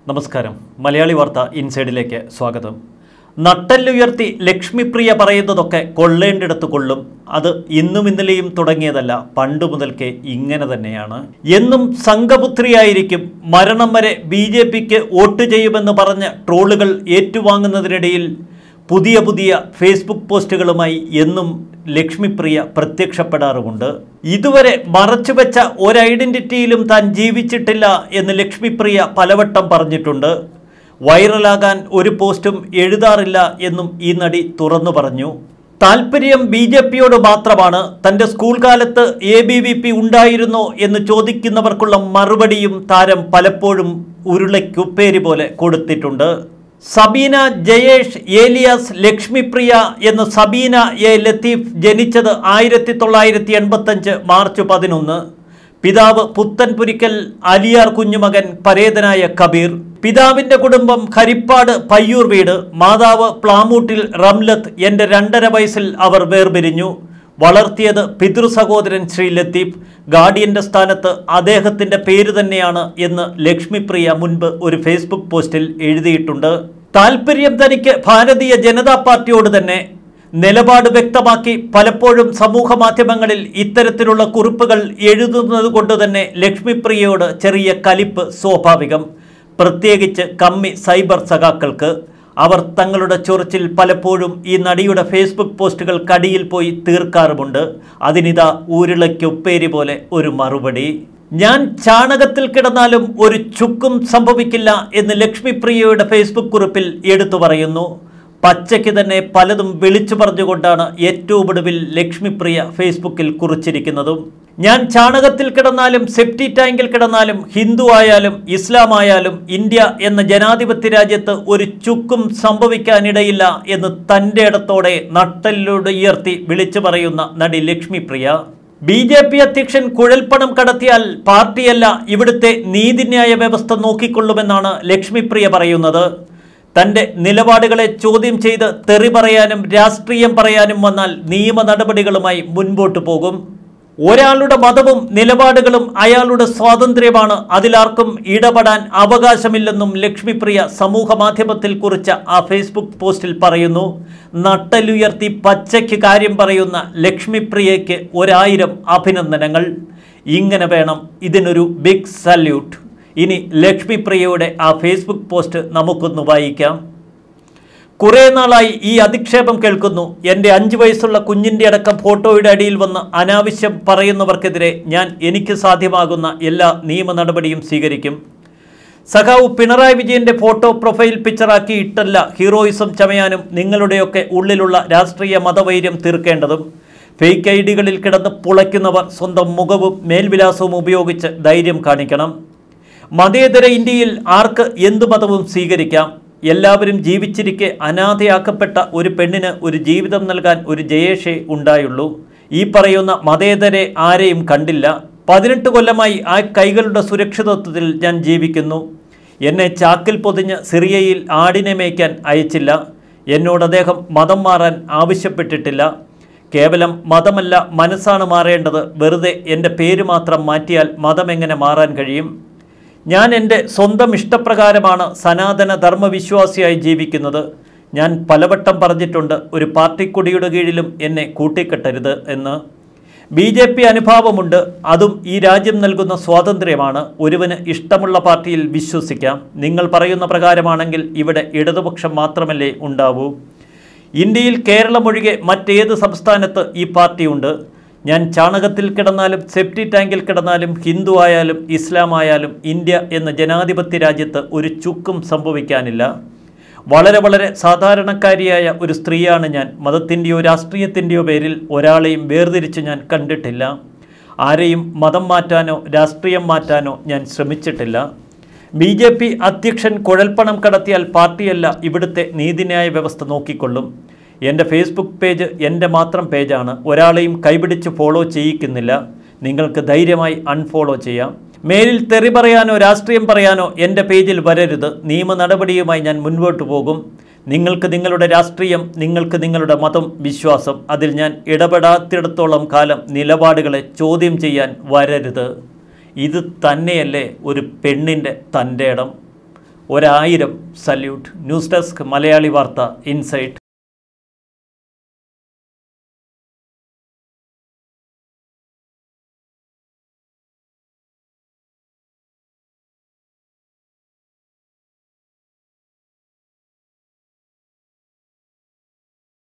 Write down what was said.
നമസ്കാരം മലയാളി വാർത്ത ഇൻസൈഡിലേക്ക് സ്വാഗതം നട്ടല്ലുയർത്തി ലക്ഷ്മിപ്രിയ പറയുന്നതൊക്കെ കൊള്ളേണ്ടിടത്ത് കൊള്ളും അത് ഇന്നും ഇന്നലെയും തുടങ്ങിയതല്ല പണ്ടു മുതൽക്കേ ഇങ്ങനെ തന്നെയാണ് എന്നും സംഘപുത്രിയായിരിക്കും മരണം വരെ ബി ജെ പിക്ക് വോട്ട് ചെയ്യുമെന്ന് പറഞ്ഞ ട്രോളുകൾ ഏറ്റുവാങ്ങുന്നതിനിടയിൽ പുതിയ പുതിയ ഫേസ്ബുക്ക് പോസ്റ്റുകളുമായി എന്നും ലക്ഷ്മിപ്രിയ പ്രത്യക്ഷപ്പെടാറുമുണ്ട് ഇതുവരെ മറച്ചുവെച്ച ഒരു ഐഡന്റിറ്റിയിലും താൻ ജീവിച്ചിട്ടില്ല എന്ന് ലക്ഷ്മിപ്രിയ പലവട്ടം പറഞ്ഞിട്ടുണ്ട് വൈറലാകാൻ ഒരു പോസ്റ്റും എഴുതാറില്ല എന്നും ഈ നടി തുറന്നു പറഞ്ഞു താല്പര്യം ബി ജെ പിയോട് മാത്രമാണ് തൻ്റെ സ്കൂൾ കാലത്ത് എ ബി വി പി ഉണ്ടായിരുന്നോ എന്ന് ചോദിക്കുന്നവർക്കുള്ള മറുപടിയും താരം പലപ്പോഴും ഉരുളയ്ക്കുപ്പേരി പോലെ കൊടുത്തിട്ടുണ്ട് സബീന ജയേഷ് ഏലിയാസ് ലക്ഷ്മിപ്രിയ എന്ന സബീന എ ലത്തീഫ് ജനിച്ചത് ആയിരത്തി തൊള്ളായിരത്തി എൺപത്തഞ്ച് മാർച്ച് പതിനൊന്ന് പിതാവ് പുത്തൻപുരിക്കൽ അലിയാർ കുഞ്ഞുമകൻ പരേതനായ കബീർ പിതാവിന്റെ കുടുംബം ഹരിപ്പാട് പയ്യൂർ വീട് മാതാവ് പ്ലാമൂട്ടിൽ റംലത്ത് എൻ്റെ രണ്ടര വയസ്സിൽ അവർ വേർപിരിഞ്ഞു വളർത്തിയത് പിതൃ സഹോദരൻ ശ്രീ ലത്തീഫ് ഗാർഡിയന്റെ സ്ഥാനത്ത് അദ്ദേഹത്തിന്റെ പേര് തന്നെയാണ് എന്ന് ലക്ഷ്മിപ്രിയ മുൻപ് ഒരു ഫേസ്ബുക്ക് പോസ്റ്റിൽ എഴുതിയിട്ടുണ്ട് താല്പര്യം തനിക്ക് ഭാരതീയ ജനതാ പാർട്ടിയോട് തന്നെ നിലപാട് വ്യക്തമാക്കി പലപ്പോഴും സമൂഹ മാധ്യമങ്ങളിൽ ഇത്തരത്തിലുള്ള കുറിപ്പുകൾ എഴുതുന്നത് കൊണ്ട് തന്നെ ലക്ഷ്മിപ്രിയയോട് ചെറിയ കലിപ്പ് സ്വാഭാവികം പ്രത്യേകിച്ച് കമ്മി സൈബർ സഖാക്കൾക്ക് അവർ തങ്ങളുടെ ചൊറിച്ചിൽ പലപ്പോഴും ഈ നടിയുടെ ഫേസ്ബുക്ക് പോസ്റ്റുകൾ കടിയിൽ പോയി തീർക്കാറുമുണ്ട് അതിനിതാ ഊരുളയ്ക്കൊപ്പേരി പോലെ ഒരു മറുപടി ഞാൻ ചാണകത്തിൽ കിടന്നാലും ഒരു ചുക്കും സംഭവിക്കില്ല എന്ന് ലക്ഷ്മിപ്രിയയുടെ ഫേസ്ബുക്ക് കുറിപ്പിൽ എടുത്തു പറയുന്നു പച്ചയ്ക്ക് തന്നെ പലതും വിളിച്ചു പറഞ്ഞുകൊണ്ടാണ് ഏറ്റവും ഒടുവിൽ ലക്ഷ്മിപ്രിയ ഫേസ്ബുക്കിൽ കുറിച്ചിരിക്കുന്നതും ഞാൻ ചാണകത്തിൽ കിടന്നാലും സെപ്റ്റി ടാങ്കിൽ കിടന്നാലും ഹിന്ദു ആയാലും ഇസ്ലാം ആയാലും ഇന്ത്യ എന്ന ജനാധിപത്യ രാജ്യത്ത് ഒരു ചുക്കും സംഭവിക്കാനിടയില്ല എന്ന് തൻ്റെ ഇടത്തോടെ നട്ടലിലൂടെ ഉയർത്തി വിളിച്ചു പറയുന്ന നടി ലക്ഷ്മിപ്രിയ ബി ജെ പി അധ്യക്ഷൻ കുഴൽപ്പണം കടത്തിയാൽ പാർട്ടിയല്ല ഇവിടുത്തെ നീതിന്യായ വ്യവസ്ഥ നോക്കിക്കൊള്ളുമെന്നാണ് ലക്ഷ്മിപ്രിയ പറയുന്നത് തൻ്റെ നിലപാടുകളെ ചോദ്യം ചെയ്ത് തെറി പറയാനും രാഷ്ട്രീയം പറയാനും വന്നാൽ നിയമ നടപടികളുമായി മുൻപോട്ട് പോകും ഒരാളുടെ മതവും നിലപാടുകളും അയാളുടെ സ്വാതന്ത്ര്യമാണ് അതിലാർക്കും ഇടപെടാൻ അവകാശമില്ലെന്നും ലക്ഷ്മിപ്രിയ സമൂഹ മാധ്യമത്തിൽ കുറിച്ച ആ ഫേസ്ബുക്ക് പോസ്റ്റിൽ പറയുന്നു നട്ടലുയർത്തി പച്ചയ്ക്ക് കാര്യം പറയുന്ന ലക്ഷ്മിപ്രിയയ്ക്ക് ഒരായിരം അഭിനന്ദനങ്ങൾ ഇങ്ങനെ വേണം ഇതിനൊരു ബിഗ് സല്യൂട്ട് ഇനി ലക്ഷ്മിപ്രിയയുടെ ആ ഫേസ്ബുക്ക് പോസ്റ്റ് നമുക്കൊന്ന് വായിക്കാം കുറേ നാളായി ഈ അധിക്ഷേപം കേൾക്കുന്നു എൻ്റെ അഞ്ച് വയസ്സുള്ള കുഞ്ഞിൻ്റെ അടക്കം ഫോട്ടോയുടെ അടിയിൽ വന്ന് അനാവശ്യം പറയുന്നവർക്കെതിരെ ഞാൻ എനിക്ക് സാധ്യമാകുന്ന എല്ലാ നിയമ നടപടിയും സ്വീകരിക്കും സഖാവ് പിണറായി വിജയന്റെ ഫോട്ടോ പ്രൊഫൈൽ പിക്ചറാക്കി ഇട്ടല്ല ഹീറോയിസം ചമയാനും നിങ്ങളുടെയൊക്കെ ഉള്ളിലുള്ള രാഷ്ട്രീയ മതവൈര്യം തീർക്കേണ്ടതും ഫേക്ക് ഐ ഡികളിൽ കിടന്ന് പുളയ്ക്കുന്നവർ സ്വന്തം മുഖവും മേൽവിലാസവും ഉപയോഗിച്ച് ധൈര്യം കാണിക്കണം മതേതര ഇന്ത്യയിൽ ആർക്ക് എന്തു മതവും സ്വീകരിക്കാം എല്ലാവരും ജീവിച്ചിരിക്കെ അനാഥയാക്കപ്പെട്ട ഒരു പെണ്ണിന് ഒരു ജീവിതം നൽകാൻ ഒരു ജയേഷേ ഉണ്ടായുള്ളൂ ഈ പറയുന്ന മതേതരെ ആരെയും കണ്ടില്ല പതിനെട്ട് കൊല്ലമായി ആ കൈകളുടെ സുരക്ഷിതത്വത്തിൽ ഞാൻ ജീവിക്കുന്നു എന്നെ ചാക്കിൽ പൊതിഞ്ഞ് സിറിയയിൽ ആടിനെ മേയ്ക്കാൻ അയച്ചില്ല എന്നോട് അദ്ദേഹം മതം മാറാൻ ആവശ്യപ്പെട്ടിട്ടില്ല കേവലം മതമല്ല മനസ്സാണ് മാറേണ്ടത് വെറുതെ എൻ്റെ പേര് മാത്രം മാറ്റിയാൽ മതം എങ്ങനെ മാറാൻ കഴിയും ഞാൻ എൻ്റെ സ്വന്തം ഇഷ്ടപ്രകാരമാണ് സനാതന ധർമ്മവിശ്വാസിയായി ജീവിക്കുന്നത് ഞാൻ പലവട്ടം പറഞ്ഞിട്ടുണ്ട് ഒരു പാർട്ടിക്കൊടിയുടെ കീഴിലും എന്നെ കൂട്ടിക്കെട്ടരുത് എന്ന് ബി ജെ പി അനുഭാവമുണ്ട് അതും ഈ രാജ്യം നൽകുന്ന സ്വാതന്ത്ര്യമാണ് ഒരുവന് ഇഷ്ടമുള്ള പാർട്ടിയിൽ വിശ്വസിക്കാം നിങ്ങൾ പറയുന്ന പ്രകാരമാണെങ്കിൽ ഇവിടെ ഇടതുപക്ഷം മാത്രമല്ലേ ഉണ്ടാവൂ ഇന്ത്യയിൽ കേരളമൊഴികെ മറ്റേത് സംസ്ഥാനത്ത് ഈ പാർട്ടിയുണ്ട് ഞാൻ ചാണകത്തിൽ കിടന്നാലും സെപ്റ്റി ടാങ്കിൽ കിടന്നാലും ഹിന്ദു ആയാലും ഇസ്ലാം ആയാലും ഇന്ത്യ എന്ന ജനാധിപത്യ രാജ്യത്ത് ഒരു ചുക്കും സംഭവിക്കാനില്ല വളരെ വളരെ സാധാരണക്കാരിയായ ഒരു സ്ത്രീയാണ് ഞാൻ മതത്തിൻ്റെയോ രാഷ്ട്രീയത്തിൻ്റെയോ പേരിൽ ഒരാളെയും വേർതിരിച്ച് ഞാൻ കണ്ടിട്ടില്ല ആരെയും മതം മാറ്റാനോ രാഷ്ട്രീയം മാറ്റാനോ ഞാൻ ശ്രമിച്ചിട്ടില്ല ബി ജെ പി അധ്യക്ഷൻ കുഴൽപ്പണം കടത്തിയാൽ പാർട്ടിയല്ല ഇവിടുത്തെ നീതിന്യായ വ്യവസ്ഥ നോക്കിക്കൊള്ളും എൻ്റെ ഫേസ്ബുക്ക് പേജ് എൻ്റെ മാത്രം പേജാണ് ഒരാളെയും കൈപിടിച്ച് ഫോളോ ചെയ്യിക്കുന്നില്ല നിങ്ങൾക്ക് ധൈര്യമായി അൺഫോളോ ചെയ്യാം മേലിൽ തെറി പറയാനോ രാഷ്ട്രീയം പറയാനോ എൻ്റെ പേജിൽ വരരുത് നിയമ നടപടിയുമായി ഞാൻ മുൻപോട്ട് പോകും നിങ്ങൾക്ക് നിങ്ങളുടെ രാഷ്ട്രീയം നിങ്ങൾക്ക് നിങ്ങളുടെ മതം വിശ്വാസം അതിൽ ഞാൻ ഇടപെടാത്തിടത്തോളം കാലം നിലപാടുകളെ ചോദ്യം ചെയ്യാൻ വരരുത് ഇത് തന്നെയല്ലേ ഒരു പെണ്ണിൻ്റെ തൻ്റെ ഇടം ഒരായിരം സല്യൂട്ട് ന്യൂസ് ഡെസ്ക് മലയാളി വാർത്ത ഇൻസൈറ്റ്